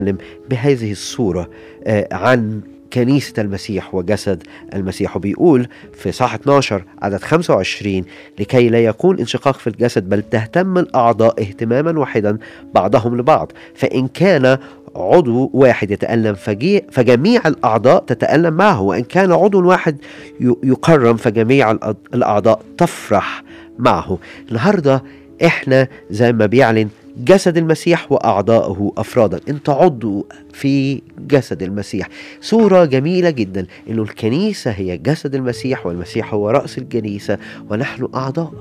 بهذه الصورة آه، عن كنيسة المسيح وجسد المسيح وبيقول في صح 12 عدد 25 لكي لا يكون انشقاق في الجسد بل تهتم الأعضاء اهتماما واحدا بعضهم لبعض فإن كان عضو واحد يتألم فجي فجميع الأعضاء تتألم معه وإن كان عضو واحد يكرم فجميع الأعضاء تفرح معه النهاردة إحنا زي ما بيعلن جسد المسيح وأعضاؤه أفرادا أنت عضو في جسد المسيح صورة جميلة جدا أنه الكنيسة هي جسد المسيح والمسيح هو رأس الكنيسة ونحن أعضاء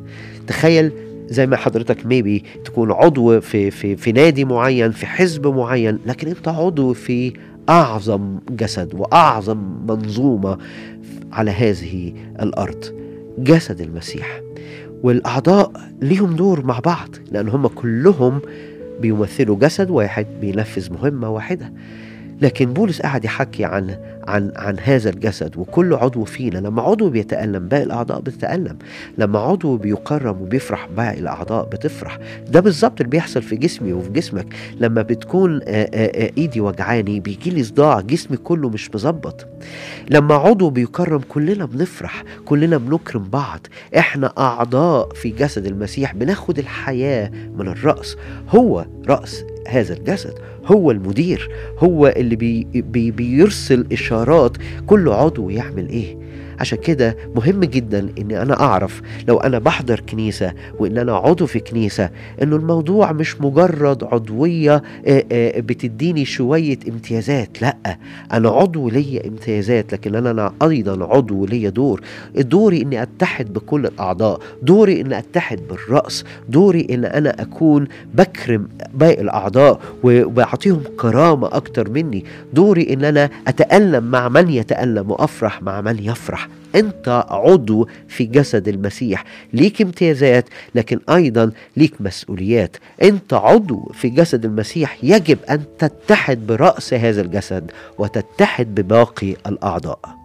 تخيل زي ما حضرتك ميبي تكون عضو في في في نادي معين في حزب معين لكن انت عضو في اعظم جسد واعظم منظومه على هذه الارض جسد المسيح والاعضاء ليهم دور مع بعض لان هم كلهم بيمثلوا جسد واحد بينفذ مهمه واحده لكن بولس قاعد يحكي عن عن عن هذا الجسد وكل عضو فينا لما عضو بيتألم باقي الأعضاء بتتألم لما عضو بيكرم وبيفرح باقي الأعضاء بتفرح ده بالظبط اللي بيحصل في جسمي وفي جسمك لما بتكون إيدي وجعاني بيجي لي صداع جسمي كله مش مظبط لما عضو بيكرم كلنا بنفرح كلنا بنكرم بعض احنا أعضاء في جسد المسيح بناخد الحياة من الرأس هو رأس هذا الجسد هو المدير هو اللي بي بي بيرسل إشارات كل عضو يعمل إيه عشان كده مهم جدا اني انا اعرف لو انا بحضر كنيسه وان انا عضو في كنيسه انه الموضوع مش مجرد عضويه بتديني شويه امتيازات لا انا عضو ليا امتيازات لكن انا ايضا عضو ليا دور دوري اني اتحد بكل الاعضاء دوري اني اتحد بالراس دوري ان انا اكون بكرم باقي الاعضاء وبعطيهم كرامه اكتر مني دوري ان انا اتالم مع من يتالم وافرح مع من يفرح انت عضو في جسد المسيح ليك امتيازات لكن ايضا ليك مسؤوليات انت عضو في جسد المسيح يجب ان تتحد براس هذا الجسد وتتحد بباقي الاعضاء